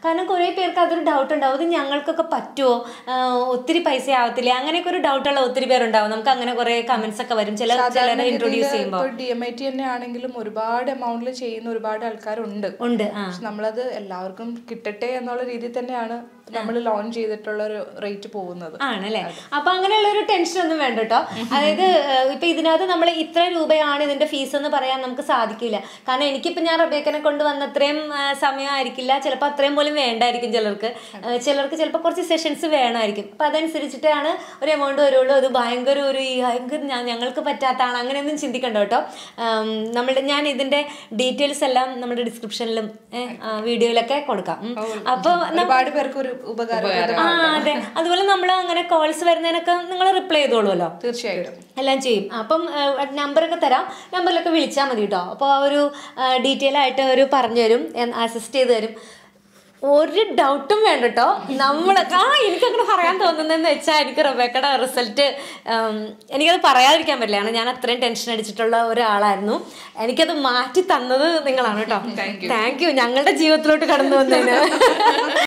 കാരണം കുറേ പേർക്ക് അതൊരു ഡൗട്ട് ഉണ്ടാവും ഇത് ഞങ്ങൾക്കൊക്കെ പറ്റുമോ ഒത്തിരി പൈസ ആവത്തില്ല അങ്ങനെയൊക്കെ ഒരു ഡൗട്ടുള്ള ഒത്തിരി പേരുണ്ടാവും നമുക്ക് അങ്ങനെ കുറേ കമന്റ്സ് ഒക്കെ വരും ചില ചിലരെ ഇൻട്രൊഡ്യൂസ് ചെയ്യുമ്പോൾ ഡി എം ഐ ടി തന്നെ ആണെങ്കിലും ഒരുപാട് എമൗണ്ടിൽ ചെയ്യുന്ന ഒരുപാട് ആൾക്കാരുണ്ട് ഉണ്ട് ആ പക്ഷെ നമ്മളത് എല്ലാവർക്കും കിട്ടട്ടെ എന്നുള്ള രീതിയിൽ തന്നെയാണ് നമ്മൾ ലോഞ്ച് ചെയ്തിട്ടുള്ള ഒരു റേറ്റ് പോകുന്നത് ആണല്ലേ അപ്പൊ അങ്ങനെയുള്ള ഒരു ടെൻഷൻ ഒന്നും വേണ്ട കേട്ടോ അതായത് ഏഹ്, ഇപ്പൊ ഇതിനകത്ത് നമ്മൾ ഇത്ര രൂപയാണ് ഇതിന്റെ ഫീസ് എന്ന് പറയാൻ നമുക്ക് സാധിക്കില്ല കാരണം എനിക്കിപ്പോ ഞാൻ റബേക്കനെ കൊണ്ട് വന്ന അത്രയും ആ, സമയമായിരിക്കില്ല ചിലപ്പോൾ അത്രയും പോലും വേണ്ടായിരിക്കും ചിലർക്ക് ഏഹ്, ചിലർക്ക് ചിലപ്പോൾ കുറച്ച് സെഷൻസ് വേണമായിരിക്കും അപ്പൊ അതനുസരിച്ചിട്ടാണ് ഒരു എമൗണ്ട് വരുള്ളൂ അത് ഭയങ്കര ഒരു ഈ ഭയങ്കര ഞാ- ഞങ്ങൾക്ക് പറ്റാത്തതാണ് അങ്ങനെയൊന്നും ചിന്തിക്കണ്ട കേട്ടോ ആം, നമ്മളുടെ ഞാൻ ഇതിന്റെ ഡീറ്റെയിൽസ് എല്ലാം നമ്മുടെ ഡിസ്ക്രിപ്ഷനിലും വീഡിയോയിലൊക്കെ കൊടുക്കാം ഉം. അപ്പൊ ഒരുപാട് പേർക്ക് ഒരു ഉപകാരം ആ അതെ അതുപോലെ നമ്മൾ അങ്ങനെ കോൾസ് വരുന്നതിനൊക്കെ നിങ്ങൾ റിപ്ലൈ ചെയ്തോളൂല്ലോ തീർച്ചയായിട്ടും എല്ലാം ചെയ്യും അപ്പം നമ്പറൊക്കെ തരാം നമ്പറിലൊക്കെ വിളിച്ചാൽ മതി കേട്ടോ അപ്പോൾ ഒരു ഡീറ്റെയിൽ ആയിട്ട് അവർ പറഞ്ഞു തരും അസിസ്റ്റ് ചെയ്ത് തരും ഒരു ഡൗട്ടും വേണ്ട കേട്ടോ നമ്മളൊക്കെ ആ എനിക്കങ്ങനെ പറയാൻ തോന്നുന്നതെന്ന് വെച്ചാൽ എനിക്ക് റബേക്കയുടെ റിസൾട്ട് എനിക്കത് പറയാതിരിക്കാൻ പറ്റില്ല കാരണം ഞാൻ അത്രയും ടെൻഷൻ അടിച്ചിട്ടുള്ള ഒരാളായിരുന്നു എനിക്കത് മാറ്റി തന്നത് നിങ്ങളാണ് കേട്ടോ താങ്ക് യു ഞങ്ങളുടെ ജീവിതത്തിലോട്ട് കടന്നു വന്നതിന്